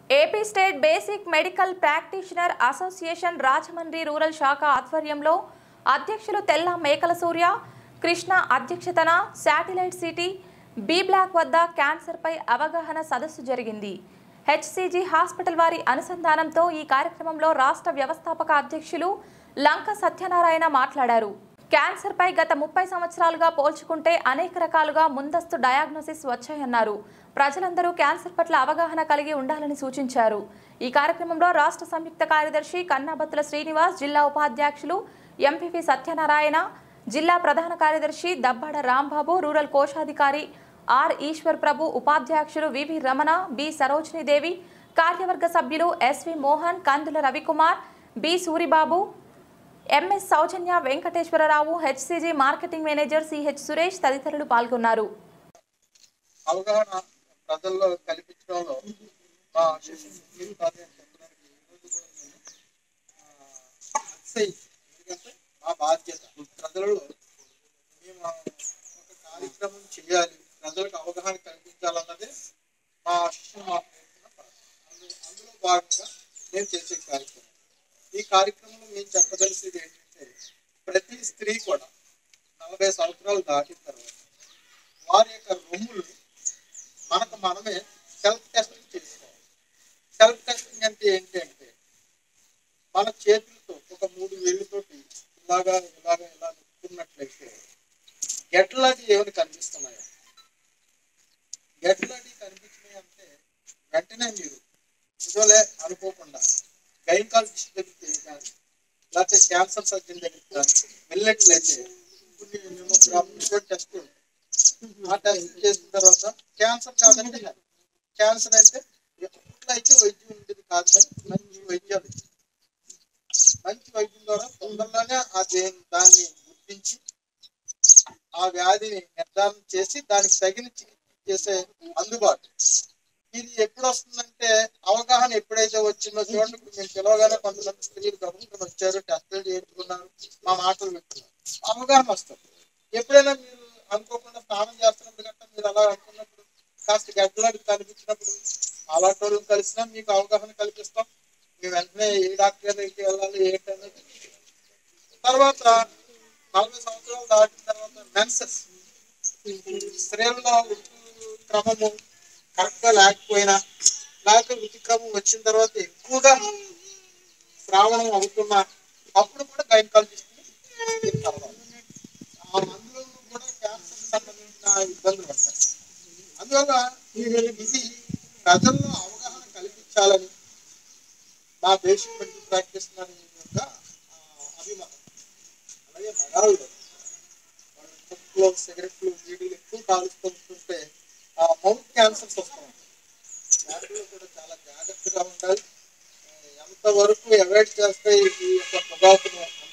AP state basic medical practitioner association Rajahmundry rural శాఖ ఆధ్వర్యంలో అధ్యక్షులు తెల్ల మేకల సూర్య కృష్ణ అధ్యక్షతన శాటిలైట్ సిటీ బి బ్లాక్ వద్ద క్యాన్సర్పై అవగాహన సదస్సు జరిగింది హెచ్సిజి హాస్పిటల్ వారి అనుసంధానంతో ఈ కార్యక్రమంలో రాష్ట్ర వ్యవస్థాపక అధ్యక్షులు లంక సత్యనారాయణ మాట్లాడారు క్యాన్సర్పై గత ముప్పై సంవత్సరాలుగా పోల్చుకుంటే అనేక రకాలుగా ముందస్తు డయాగ్నోసిస్ వచ్చాయన్నారు ప్రజలందరూ క్యాన్సర్ పట్ల అవగాహన కలిగి ఉండాలని సూచించారు ఈ కార్యక్రమంలో రాష్ట్ర సంయుక్త కార్యదర్శి కన్నాబత్తుల శ్రీనివాస్ జిల్లా ఉపాధ్యక్షులు ఎంపీపీ సత్యనారాయణ జిల్లా ప్రధాన కార్యదర్శి దబ్బాడ రాంబాబు రూరల్ కోశాధికారి ఆర్ ఈశ్వర్ ప్రభు ఉపాధ్యక్షులు వివి రమణ బి సరోజినీదేవి కార్యవర్గ సభ్యులు SV Mohan Kandula Ravikumar B Suribabu MS Soujanya Venkateswararao HCG marketing manager CH Suresh తదితరులు పాల్గొన్నారు అవగాహన ప్రజల్లో కల్పించడంలో మా శిశు జీవితాన్ని చెప్పడానికి ఈరోజు కూడా నేను ఆ, అతిశయించి ఎందుకంటే మా బాధ్యత ప్రజలలో మేము ఒక కార్యక్రమం చేయాలి ప్రజలకు అవగాహన కల్పించాలన్నదే మా శిశు మా ప్రయత్న పడతాం. అందు- అందులో భాగంగా మేము చేసే కార్యక్రమం ఈ కార్యక్రమంలో మేము చెప్పదలిసింది ఏంటంటే ప్రతి స్త్రీ కూడా నలభై సంవత్సరాలు దాటిన తర్వాత వారి యొక్క రొమ్ములు మనకు మనమే సెల్ఫ్ టెస్టింగ్ చేసుకోవాలి సెల్ఫ్ టెస్టింగ్ అంటే ఏంటంటే మన చేతులతో ఒక మూడు వేళ్ళతోటి ఇలాగా ఇలాగా ఇలా నొక్కున్నట్లయితే గెడ్లాంటి ఏమైనా కనిపిస్తున్నాయా గెడ్లాంటి కనిపించినాయి అంటే వెంటనే మీరు ఇదోలే అనుకోకుండా గైనకాలజిస్ట్ దగ్గరికి కానీ లేకపోతే క్యాన్సర్ సర్జన్ దగ్గరికి కానీ వెళ్ళినట్లయితే కొన్ని మెమోగ్రామ్ టెస్ట్ ఉంటాయి ఆ టెస్ట్ చేసిన తర్వాత క్యాన్సర్ కాదంటే క్యాన్సర్ అంటే ఎప్పుడు అయితే వైద్యం ఉండేది కాదు కానీ మంచి వైద్యాలు మంచి వైద్యం ద్వారా తొందరలోనే ఆ దే- దాన్ని గుర్తించి ఆ వ్యాధిని నిర్ధారణ చేసి దానికి తగిన చికిత్స చేసే అందుబాటు ఇది ఎప్పుడు వస్తుందంటే అవగాహన ఎప్పుడైతే వచ్చిందో చూడండి ఇప్పుడు మేము పిలవగానే కొంతమంది స్త్రీలు గమనించుకొని వచ్చారు టెస్టులు చేయించుకున్నారు మా మాటలు వింటున్నారు అవగాహన వస్తుంది ఎప్పుడైనా మీరు అనుకోకుండా స్నానం చేస్తున్నప్పుడు గట్రా మీరు అలా అనుకున్నప్పుడు కాస్త గడ్డలాంటి కనిపించినప్పుడు అలాంటి వాళ్ళని కలిసినా మీకు అవగాహన కల్పిస్తాం మేము వెంటనే ఏ డాక్టర్ దగ్గరికి వెళ్ళాలి ఏంటనేది తర్వాత నలభై సంవత్సరాలు దాటిన తర్వాత మెన్సెస్ స్త్రీలలో ఋతు క్రమము కరెక్ట్ గా లేకపోయినా లేక ఋతు క్రమం వచ్చిన తర్వాత ఎక్కువగా శ్రావణం అవుతున్నా అప్పుడు కూడా గైనకాలజిస్ట్ ఆ మందులలో కూడా క్యాన్సర్ సంబంధించిన ఇబ్బందులు ఉంటాయి అందువల్ల ఇది ప్రజల్లో అవగాహన కల్పించాలని మా బేసిక్ మెడికల్ ప్రాక్టీస్ యొక్క ఆ, అభిమతం అలాగే మగాళ్ళు వాళ్ళు కుక్కలు సిగరెట్లు వీడియోలు ఎక్కువ కాలుస్తుంటే ఆ మౌత్ క్యాన్సర్స్ వస్తూ ఉంటాయి వాటిలో కూడా చాలా జాగ్రత్తగా ఉండాలి ఆ, ఎంతవరకు అవాయిడ్ చేస్తే ఈ యొక్క పొగాకును